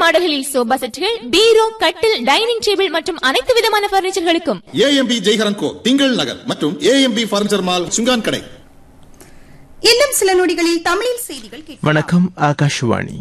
மாடல்களில் sofa செட்டுகள் பீரோ கட்டில் dining table மற்றும் அனைத்து விதமான பர்னிச்சர்களுக்கும் ஏஎம்பி ஜெய்ஹரன் கோ திங்கள் நகர் மற்றும் ஏஎம்பி பர்னிச்சர் மால் சுங்கான் கடை இன்னும் சில நொடிகளில் தமிழில் செய்திகள் கேட்கலாம். வணக்கம் ஆகாஷ்வாணி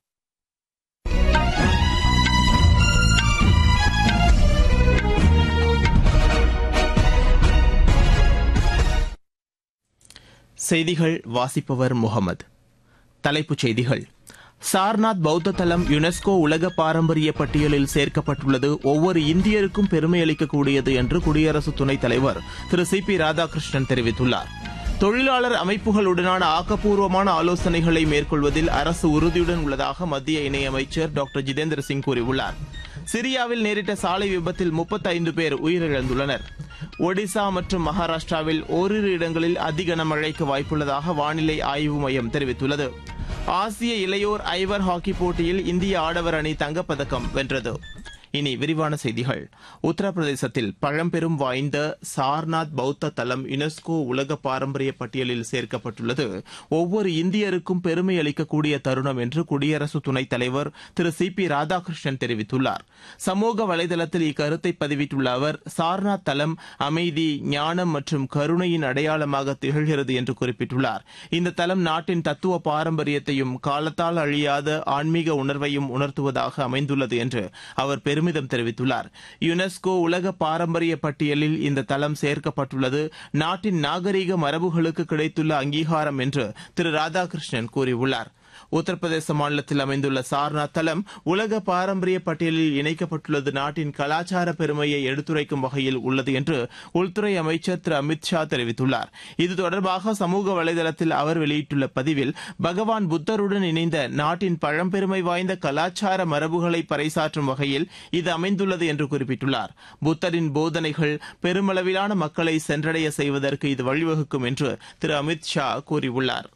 செய்திகள் வாசிப்பவர் முகமது தலைப்புச் செய்திகள் சார்நாத் பௌத்த தலம் யுனெஸ்கோ உலக பாரம்பரிய பட்டியலில் சேர்க்கப்பட்டுள்ளது ஒவ்வொரு இந்தியருக்கும் பெருமை அளிக்கக்கூடியது என்று குடியரசு துணைத் தலைவர் திரு சி பி ராதாகிருஷ்ணன் தெரிவித்துள்ளார் தொழிலாளர் அமைப்புகளுடனான ஆக்கப்பூர்வமான ஆலோசனைகளை மேற்கொள்வதில் அரசு உறுதியுடன் உள்ளதாக மத்திய இணையமைச்சர் டாக்டர் ஜிதேந்திர சிங் கூறியுள்ளார் சிரியாவில் நேரிட்ட சாலை விபத்தில் 35 பேர் உயிரிழந்துள்ளனர் ஒடிசா மற்றும் மகாராஷ்டிராவில் ஓரிரு இடங்களில் அதி கனமழைக்கு வாய்ப்புள்ளதாக வானிலை ஆய்வு மையம் தெரிவித்துள்ளது ஆசிய இளையோர் ஐவர் ஹாக்கி போட்டியில் இந்திய ஆடவர் அணி தங்கப்பதக்கம் வென்றது இனி விரிவான செய்திகள் உத்தரப்பிரதேசத்தில் பழம்பெரும் வாய்ந்த சார்நாத் பௌத்த தலம் யுனெஸ்கோ உலக பாரம்பரிய பட்டியலில் சேர்க்கப்பட்டுள்ளது ஒவ்வொரு இந்தியருக்கும் பெருமை அளிக்கக்கூடிய தருணம் என்று குடியரசு துணைத் தலைவர் திரு சி பி ராதாகிருஷ்ணன் தெரிவித்துள்ளார் சமூக வலைதளத்தில் இக்கருத்தை பதிவிட்டுள்ள அவர் சார்நாத் தலம் அமைதி ஞானம் மற்றும் கருணையின் அடையாளமாக திகழ்கிறது என்று குறிப்பிட்டுள்ளார் இந்த தலம் நாட்டின் தத்துவ பாரம்பரியத்தையும் காலத்தால் அழியாத ஆன்மீக உணர்வையும் உணர்த்துவதாக அமைந்துள்ளது என்று அவர் பெருமிதம் தெரிவித்துள்ளார் யுனெஸ்கோ உலக பாரம்பரிய பட்டியலில் இந்த தலம் சேர்க்கப்பட்டுள்ளது நாட்டின் நாகரீக மரபுகளுக்கு கிடைத்துள்ள அங்கீகாரம் என்று திரு ராதாகிருஷ்ணன் கூறியுள்ளார் உத்தரப்பிரதேச மாநிலத்தில் அமைந்துள்ள சார்நாத் தலம் உலக பாரம்பரிய பட்டியலில் இணைக்கப்பட்டுள்ளது நாட்டின் கலாச்சார பெருமையை எடுத்துரைக்கும் வகையில் உள்ளது என்று உள்துறை அமைச்சர் திரு அமித் ஷா தெரிவித்துள்ளார் இது தொடர்பாக சமூக வலைதளத்தில் அவர் வெளியிட்டுள்ள பதிவில் பகவான் புத்தருடன் இணைந்த நாட்டின் பழம்பெருமை வாய்ந்த கலாச்சார மரபுகளை பறைசாற்றும் வகையில் இது அமைந்துள்ளது என்று குறிப்பிட்டுள்ளார் புத்தரின் போதனைகள் பெருமளவிலான மக்களை சென்றடைய செய்வதற்கு இது வழிவகுக்கும் என்று திரு அமித் ஷா கூறியுள்ளார்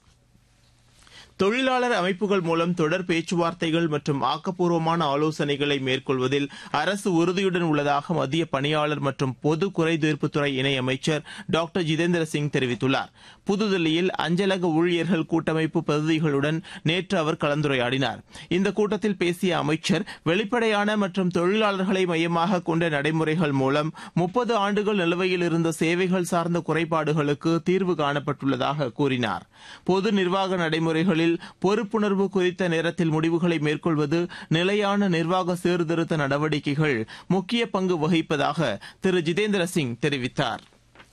தொழிலாளர் அமைப்புகள் மூலம் தொடர் பேச்சுவார்த்தைகள் மற்றும் ஆக்கப்பூர்வமான ஆலோசனைகளை மேற்கொள்வதில் அரசு உறுதியுடன் உள்ளதாக மத்திய பணியாளர் மற்றும் பொது குறைதீர்ப்புத்துறை இணையமைச்சர் டாக்டர் ஜிதேந்திர சிங் தெரிவித்துள்ளார் புதுதில்லியில் அஞ்சலக ஊழியர்கள் கூட்டமைப்பு பிரதிநிதிகளுடன் நேற்று அவர் கலந்துரையாடினார் இந்த கூட்டத்தில் பேசிய அமைச்சர் வெளிப்படையான மற்றும் தொழிலாளர்களை மையமாக கொண்ட நடைமுறைகள் மூலம் முப்பது ஆண்டுகள் நிலுவையில் இருந்த சேவைகள் சார்ந்த குறைபாடுகளுக்கு தீர்வு காணப்பட்டுள்ளதாக கூறினார் பொது நிர்வாக நடைமுறைகளில் பொறுப்புணர்வு குறித்த நேரத்தில் முடிவுகளை மேற்கொள்வது நிலையான நிர்வாக சீர்திருத்த நடவடிக்கைகள் முக்கிய பங்கு வகிப்பதாக திரு ஜிதேந்திர சிங் தெரிவித்தார்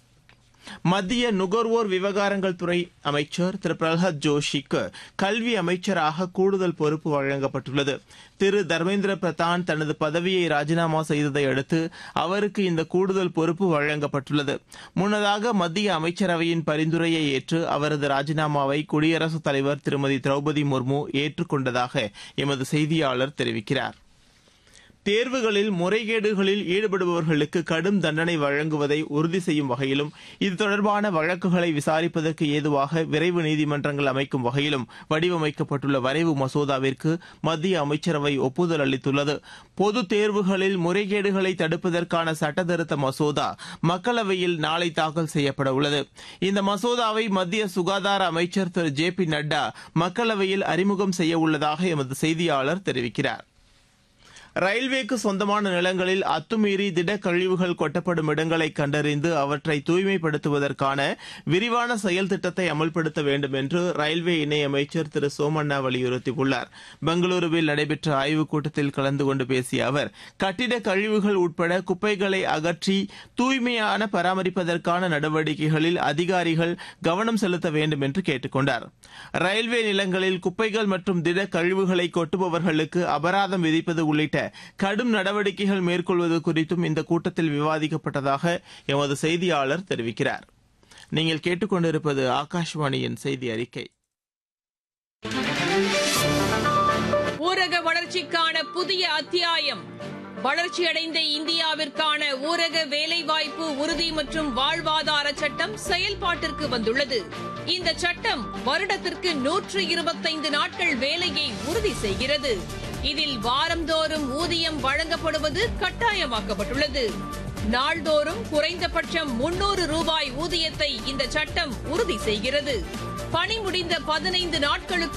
மத்திய நுகர்வோர் விவகாரங்கள் துறை அமைச்சர் திரு பிரல்ஹாத் ஜோஷிக்கு கல்வி அமைச்சராக கூடுதல் பொறுப்பு வழங்கப்பட்டுள்ளது திரு தர்மேந்திர பிரதான் தனது பதவியை ராஜினாமா செய்ததை அடுத்து அவருக்கு இந்த கூடுதல் பொறுப்பு வழங்கப்பட்டுள்ளது முன்னதாக மத்திய அமைச்சரவையின் பரிந்துரையை ஏற்று அவரது ராஜினாமாவை குடியரசுத் தலைவர் திருமதி திரௌபதி முர்மு ஏற்றுக்கொண்டதாக எமது செய்தியாளர் தெரிவிக்கிறார் தேர்வுகளில் முறைகேடுகளில் ஈடுபடுபவர்களுக்கு கடும் தண்டனை வழங்குவதை உறுதி செய்யும் வகையிலும் இது தொடர்பான வழக்குகளை விசாரிப்பதற்கு ஏதுவாக விரைவு நீதிமன்றங்கள் அமைக்கும் வகையிலும் வடிவமைக்கப்பட்டுள்ள வரைவு மசோதாவிற்கு மத்திய அமைச்சரவை ஒப்புதல் அளித்துள்ளது பொது தேர்வுகளில் முறைகேடுகளை தடுப்பதற்கான சட்டத்திருத்த மசோதா மக்களவையில் நாளை தாக்கல் செய்யப்பட உள்ளது இந்த மசோதாவை மத்திய சுகாதார அமைச்சர் திரு ஜே பி நட்டா மக்களவையில் அறிமுகம் செய்ய உள்ளதாக எமது செய்தியாளர் தெரிவிக்கிறார் ரயில்வேக்கு சொந்தமான நிலங்களில் அத்துமீறி திடக்கழிவுகள் கொட்டப்படும் இடங்களை கண்டறிந்து அவற்றை தூய்மைப்படுத்துவதற்கான விரிவான செயல் திட்டத்தை அமல்படுத்த வேண்டும் என்று ரயில்வே இணையமைச்சர் திரு சோமண்ணா வலியுறுத்தியுள்ளார் பெங்களூருவில் நடைபெற்ற ஆய்வுக் கூட்டத்தில் கலந்து கொண்டு பேசிய அவர் கட்டிட கழிவுகள் உட்பட குப்பைகளை அகற்றி தூய்மையான பராமரிப்பதற்கான நடவடிக்கைகளில் அதிகாரிகள் கவனம் செலுத்த வேண்டும் என்று கேட்டுக் கொண்டார் ரயில்வே நிலங்களில் குப்பைகள் மற்றும் திட கழிவுகளை கொட்டுபவர்களுக்கு அபராதம் விதிப்பது உள்ளிட்ட கடும் நடவடிக்கைகள் மேற்கொள்வது குறித்தும் இந்த கூட்டத்தில் விவாதிக்கப்பட்டதாக எமது செய்தியாளர் தெரிவிக்கிறார் நீங்கள் கேட்டுக்கொண்டிருப்பது ஆகாஷ்வாணியின் செய்தி அறிக்கை ஊரக வளர்ச்சிக்கான புதிய அத்தியாயம் வளர்ச்சியடைந்த இந்தியாவிற்கான ஊரக வேலைவாய்ப்பு உறுதி மற்றும் வாழ்வாதார சட்டம் செயல்பாட்டிற்கு வந்துள்ளது இந்த சட்டம் வருடத்திற்கு நூற்று இருபத்தைந்து நாட்கள் வேலையை உறுதி செய்கிறது இதில் வாரந்தோறும் ஊதியம் வழங்கப்படுவது கட்டாயமாக்கப்பட்டுள்ளது நாள்தோறும் குறைந்தபட்சம் முன்னூறு ரூபாய் ஊதியத்தை இந்த சட்டம் உறுதி செய்கிறது பணி முடிந்த பதினைந்து நாட்களுக்கு